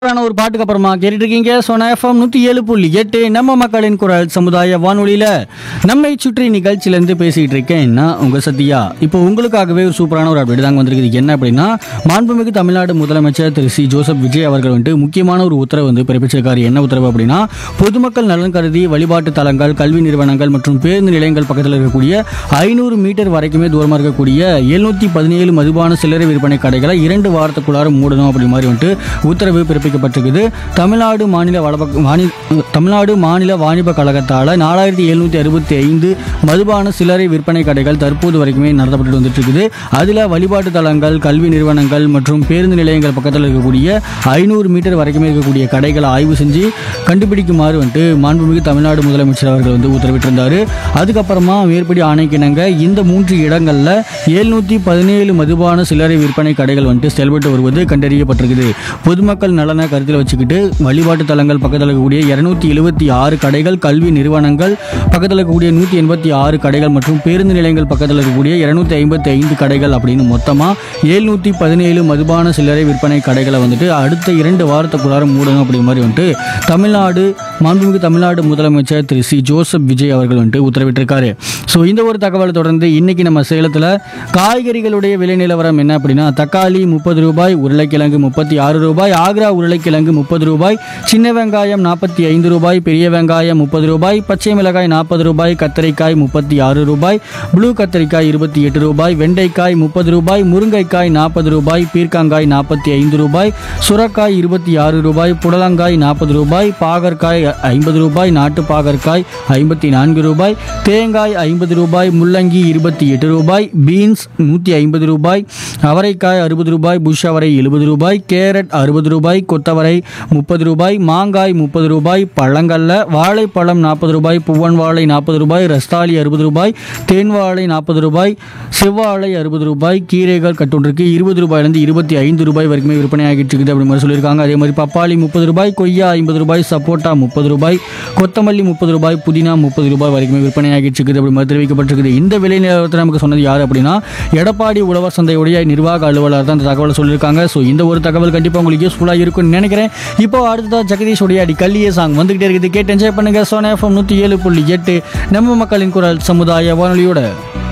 சூப்பரான ஒரு பாட்டுக்கு அப்புறமா கேட்டுட்டு இருக்கீங்க சோனா எஃப்எம் நூற்றி ஏழு புள்ளி எட்டு நம்ம மக்களின் குரல் சமுதாய வானொலியில் நம்மை சுற்றி நிகழ்ச்சியிலேருந்து பேசிகிட்டு இருக்கேன் நான் உங்கள் சத்யா இப்போ உங்களுக்காகவே ஒரு சூப்பரான ஒரு அப்டேட் தாங்க வந்திருக்குது என்ன அப்படின்னா மாண்புமிகு தமிழ்நாடு முதலமைச்சர் திரு சி ஜோசப் விஜய் அவர்கள் வந்துட்டு முக்கியமான ஒரு உத்தரவு வந்து பிறப்பிச்சிருக்காரு என்ன உத்தரவு அப்படின்னா பொதுமக்கள் நலன் கருதி வழிபாட்டு தலங்கள் கல்வி நிறுவனங்கள் மற்றும் பேருந்து நிலையங்கள் பக்கத்தில் இருக்கக்கூடிய ஐநூறு மீட்டர் வரைக்குமே தூரமாக இருக்கக்கூடிய எழுநூற்றி பதினேழு மதுபான சில்லறை விற்பனை கடைகளை இரண்டு வாரத்துக்குள்ளார மூடணும் அப்படி மாதிரி வந்துட்டு உத்தரவு பிறப்பிக்கப்பட்டிருக்குது தமிழ்நாடு மாநில வளப வாணி தமிழ்நாடு மாநில வாணிப கழகத்தால் நாலாயிரத்தி எழுநூற்றி அறுபத்தி ஐந்து மதுபான சில்லறை விற்பனை கடைகள் தற்போது வரைக்குமே நடத்தப்பட்டு வந்துட்டு இருக்குது அதில் வழிபாட்டு தலங்கள் கல்வி நிறுவனங்கள் மற்றும் பேருந்து நிலையங்கள் பக்கத்தில் இருக்கக்கூடிய ஐநூறு மீட்டர் வரைக்குமே இருக்கக்கூடிய கடைகளை ஆய்வு செஞ்சு கண்டுபிடிக்குமாறு வந்துட்டு மாண்புமிகு தமிழ்நாடு முதலமைச்சர் அவர்கள் வந்து உத்தரவிட்டிருந்தார் அதுக்கப்புறமா மேற்படி ஆணைக்கிணங்க இந்த மூன்று இடங்களில் எழுநூற்றி பதினேழு மதுபான சில்லறை விற்பனை கடைகள் வந்துட்டு செயல்பட்டு வருவது கண்டறியப்பட்டிருக்குது பொதுமக்கள் நலனை கருத்தில் வச்சுக்கிட்டு வழிபாட்டு தலங்கள் பக்கத்தில் இருக்கக்கூடிய இருநூத்தி எழுபத்தி ஆறு கடைகள் கல்வி நிறுவனங்கள் பக்கத்தில் இருக்கக்கூடிய நூற்றி எண்பத்தி ஆறு கடைகள் மற்றும் பேருந்து நிலையங்கள் பக்கத்தில் இருக்கக்கூடிய இருநூத்தி ஐம்பத்தி ஐந்து கடைகள் அப்படின்னு மொத்தமாக எழுநூற்றி பதினேழு மதுபான சில்லறை விற்பனை கடைகளை வந்துட்டு அடுத்த இரண்டு வாரத்துக்குள்ளார மூடணும் அப்படி மாதிரி வந்துட்டு தமிழ்நாடு மாண்புமிகு தமிழ்நாடு முதலமைச்சர் திரு சி ஜோசப் விஜய் அவர்கள் வந்துட்டு உத்தரவிட்டிருக்காரு ஸோ இந்த ஒரு தகவலை தொடர்ந்து இன்னைக்கு நம்ம சேலத்தில் காய்கறிகளுடைய விலை நிலவரம் என்ன அப்படின்னா தக்காளி முப்பது ரூபாய் உருளைக்கிழங்கு முப்பத்தி ஆறு ரூபாய் ஆக்ரா உருளைக்கிழங்கு முப்பது ரூபாய் சின்ன வெங்காயம் நாற்பத்தி ஐந்து ரூபாய் பெரிய வெங்காயம் முப்பது ரூபாய் பச்சை மிளகாய் நாற்பது ரூபாய் கத்தரிக்காய் முப்பத்தி ஆறு ரூபாய் ப்ளூ கத்தரிக்காய் இருபத்தி எட்டு ரூபாய் வெண்டைக்காய் முப்பது ரூபாய் முருங்கைக்காய் நாற்பது ரூபாய் பீர்க்கங்காய் நாற்பத்தி ஐந்து ரூபாய் சுரக்காய் இருபத்தி ஆறு ரூபாய் புடலங்காய் நாற்பது ரூபாய் பாகற்காய் ஐம்பது ரூபாய் நாட்டு பாகற்காய் ஐம்பத்தி நான்கு ரூபாய் தேங்காய் ஐம்பது ரூபாய் முள்ளங்கி இருபத்தி எட்டு ரூபாய் பீன்ஸ் நூற்றி ஐம்பது ரூபாய் அவரைக்காய் அறுபது ரூபாய் புஷ் அவரை எழுபது ரூபாய் கேரட் அறுபது ரூபாய் கொத்தவரை முப்பது ரூபாய் மாங்காய் முப்பது ரூபாய் பழங்கல்ல வாழைப்பழம் நாற்பது ரூபாய் புவன் வாழை நாற்பது ரூபாய் ரஸ்தாளி அறுபது ரூபாய் தேன் வாழை நாற்பது ரூபாய் செவ்வாழை அறுபது ரூபாய் கீரைகள் கட்டுருக்கு இருபது ரூபாயிலேருந்து இருபத்தி ஐந்து ரூபாய் வரைக்குமே விற்பனை ஆகிட்டு இருக்குது அப்படி மாதிரி சொல்லியிருக்காங்க அதே மாதிரி பப்பாளி முப்பது ரூபாய் கொய்யா ஐம்பது ரூபாய் சப்போட்டா முப்பது ரூபாய் கொத்தமல்லி முப்பது ரூபாய் புதினா முப்பது ரூபாய் வரைக்குமே விற்பனை ஆகிட்டு இருக்குது அப்படி மாதிரி தெரிவிக்கப்பட்டிருக்குது இந்த விலை நிலவரத்தை நமக்கு சொன்னது யார் அப்படின்னா எடப்பாடி உழவர் சந்தையுடைய நிர்வாக அலுவலர் தான் இந்த தகவலை சொல்லியிருக்காங்க ஸோ இந்த ஒரு தகவல் கண்டிப்பாக உங்களுக்கு யூஸ்ஃபுல்லாக இருக்கும்னு நினைக்கிறேன் இப்போ அடுத்ததாக ஜெகதீஷ் உடைய அடி கல்லியே சாங் வந்துகிட்டே இருக்குது கேட்டு என்ஜாய் பண்ணுங்க சோனா எஃப்எம் நூற்றி ஏழு புள்ளி எட்டு நம்ம மக்களின் குரல் சமுதாய வானொலியோட